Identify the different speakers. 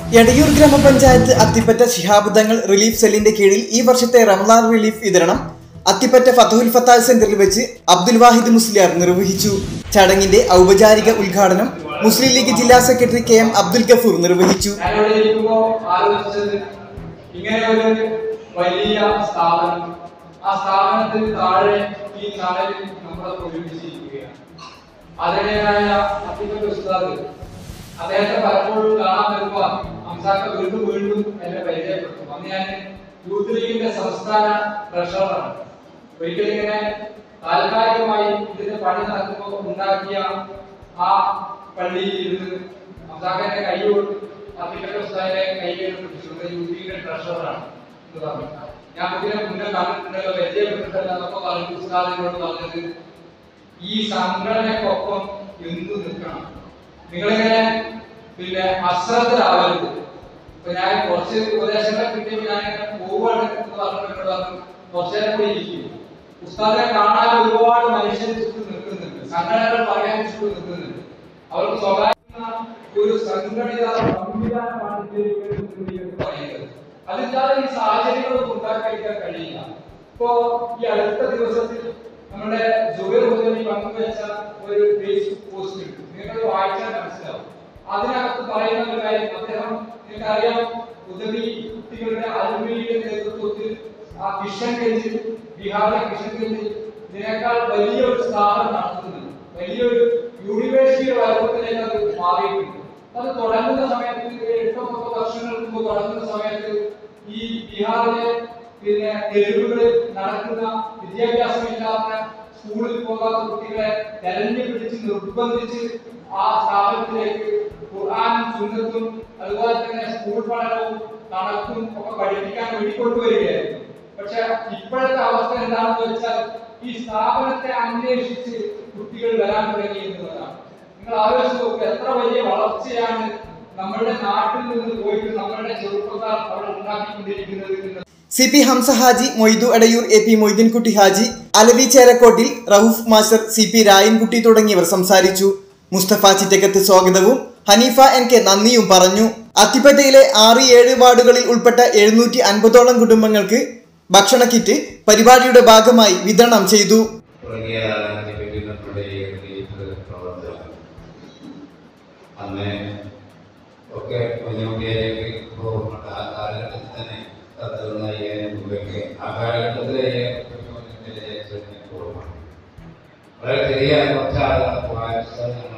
Speaker 1: എടയൂർ ഗ്രാമപഞ്ചായത്ത് അത്തിപ്പറ്റ ശിഹാബുദ്ധങ്ങൾ റിലീഫ് സെല്ലിന്റെ കീഴിൽ ഈ വർഷത്തെ റമദാൻ റിലീഫ് വിതരണം അത്തിപ്പറ്റ ഫതഹുൽ ഫത്താഹ് സെന്ററിൽ വെച്ച് അബ്ദുൽ വാഹിദ് മുസ്ലിയാർ നിർവഹിച്ചു ചടങ്ങിന്റെ ഔപചാരിക ഉദ്ഘാടനം മുസ്ലിം ലീഗ് ജില്ലാ secretary K M Abdul Gafoor നിർവഹിച്ചു
Speaker 2: ഞാനിവിടെ ഇരിക്കുമ്പോ ആലോചിച്ചത് ഇങ്ങനെ ഒരു വലിയ സ്ഥാപനം ആ സ്ഥാപനത്തിന് താഴെ ഈ നാളിൽ നമ്മളൊക്കെ ഒരുമിച്ചിരിക്കുകയാണ് അതിൻ്റെതായ അത്തിപ്പറ്റ ഉസ്താദ് അദ്ദേഹത്തെ പലപ്പോഴും കാണാൻ വരുമ്പോ ഹംസാക്ക വീണ്ടും വീണ്ടും എന്നെ പരിചയപ്പെട്ടു അന്ന് ഞാൻ യൂത്ത് ലീഗിന്റെ സംസ്ഥാന ട്രഷററാണ് ഒരിക്കലും ഇങ്ങനെ താൽക്കാലികമായി ഇതിന്റെ പണി നടക്കുമ്പോൾ ഉണ്ടാക്കിയ ആ പള്ളിയിൽ ഇരുന്ന് ഹംസാക്കന്റെ കൈ കൊണ്ട് അത്തിപ്പറ്റ ഉസ്താദിനെ കൈകൾ പിടിച്ചുകൊണ്ട് യൂത്ത് ലീഗിന്റെ ട്രഷററാണ് എന്ന് പറഞ്ഞു ഞാൻ ഇതിനെ മുന്നേ കണ്ടിട്ടുണ്ടല്ലോ പരിചയപ്പെട്ടിട്ടല്ലോ എന്നൊക്കെ പറഞ്ഞു ഉസ്താദിനോട് പറഞ്ഞത് ഈ സംഘടനക്കൊപ്പം എന്തു നിൽക്കണം നിങ്ങളിങ്ങനെ പിന്നെ അശ്രദ്ധരാവരുത് ഇപ്പൊ ഞാൻ കുറച്ച് ഉപദേശങ്ങൾ കിട്ടിയപ്പോൾ ഞാൻ ഇങ്ങനെ പോവാണ് എന്ന് പറഞ്ഞിട്ട് പറഞ്ഞു കുറച്ചേരം കൂടി ഇരിക്കും ഉസ്താദിനെ കാണാൻ ഒരുപാട് മനുഷ്യർ ചുറ്റും നിൽക്കുന്നുണ്ട് സംഘടനകൾ പറയാൻ ചുറ്റും നിൽക്കുന്നുണ്ട് അവർക്ക് സ്വകാര്യ ഒരു സംഘടിത സംവിധാനമാണ് ഇതിലേക്ക് എന്ന് പറയുന്നത് അതില്ലാതെ ഈ സാഹചര്യങ്ങളൊന്നും ഉണ്ടാക്കിയെടുക്കാൻ കഴിയില്ല ഇപ്പോ ഈ അടുത്ത ദിവസത്തിൽ നമ്മുടെ ജുബൈർ മുതലി പങ്കുവെച്ച ഒരു ഫേസ്ബുക്ക് പോസ്റ്റ് ഉണ്ട് നിങ്ങൾ വായിച്ചാൽ മനസ്സിലാവും അതിനകത്ത് പറയുന്ന ഒരു കാര്യം അദ്ദേഹം നിങ്ങൾക്കറിയാം ഉദവി കുട്ടികളുടെ അലുമിനിയുടെ നേതൃത്വത്തിൽ ആ കിഷൻഗഞ്ചിൽ ബീഹാറിലെ കിഷൻഗഞ്ചിൽ ഇതിനേക്കാൾ വലിയൊരു സ്ഥാപനം നടത്തുന്നുണ്ട് വലിയൊരു യൂണിവേഴ്സിറ്റി വലുപ്പത്തിലേക്ക് അത് മാറിയിട്ടുണ്ട് അത് തുടങ്ങുന്ന സമയത്ത് ഒരു എട്ടോ പത്തോ വർഷങ്ങൾക്ക് മുമ്പ് തുടങ്ങുന്ന സമയത്ത് ഈ ബീഹാറിലെ പിന്നെ തെരുവുകളിൽ നടക്കുന്ന വിദ്യാഭ്യാസമില്ലാത്ത സ്കൂളിൽ പോകാത്ത കുട്ടികളെ തെരഞ്ഞു പിടിച്ച് നിർബന്ധിച്ച് ആ സ്ഥാപനത്തിലേക്ക് ഖുർആാനും സുന്നത്തും അതുപോലെ തന്നെ സ്കൂൾ പഠനവും കണക്കും ഒക്കെ പഠിപ്പിക്കാൻ വേണ്ടി കൊണ്ടുവരികയായിരുന്നു പക്ഷെ ഇപ്പോഴത്തെ അവസ്ഥ എന്താണെന്ന് വെച്ചാൽ ഈ സ്ഥാപനത്തെ അന്വേഷിച്ച് കുട്ടികൾ വരാൻ തുടങ്ങി എന്നുള്ളതാണ് നിങ്ങൾ ആലോചിച്ച് നോക്കുക എത്ര വലിയ വളർച്ചയാണ് നമ്മളുടെ നാട്ടിൽ നിന്ന് പോയിട്ട് നമ്മളുടെ ചെറുപ്പക്കാർ അവിടെ ഉണ്ടാക്കിക്കൊണ്ടിരിക്കുന്നത് എന്ന്
Speaker 1: C P Hamsa Haji Moidu Edayur A P Moideenkutty Haji Alavi ചേരക്കോട്ടിൽ Rauf master C P Rayinkutty തുടങ്ങിയവർ സംസാരിച്ചു മുസ്തഫ ചിറ്റക്കത്ത് സ്വാഗതവും ഹനീഫ എൻ കെ നന്ദിയും പറഞ്ഞു അത്തിപ്പറ്റയിലെ ആറ് ഏഴ് വാർഡുകളിൽ ഉൾപ്പെട്ട എഴുന്നൂറ്റി അൻപതോളം കുടുംബങ്ങൾക്ക് ഭക്ഷണ കിറ്റ് പരിപാടിയുടെ ഭാഗമായി വിതരണം ചെയ്തു
Speaker 3: തുടങ്ങിയ നിവേദനങ്ങളുടെ റിലീഫ് പ്രവർത്തനം അന്ന് ഒക്കെ കുഞ്ഞുകുട്ടിയിലേക്ക് പോകുന്നുണ്ട് ആ കാലഘട്ടത്തിൽ തന്നെ പത്ത് അയ്യായിരം രൂപയൊക്കെ ആ കാലഘട്ടത്തിലെ കുഞ്ഞുകുട്ടിയിലെ ഓർമ്മ വളരെ ചെറിയ കുറച്ച് ആളുകൾ വായിച്ചാൽ നമ്മൾ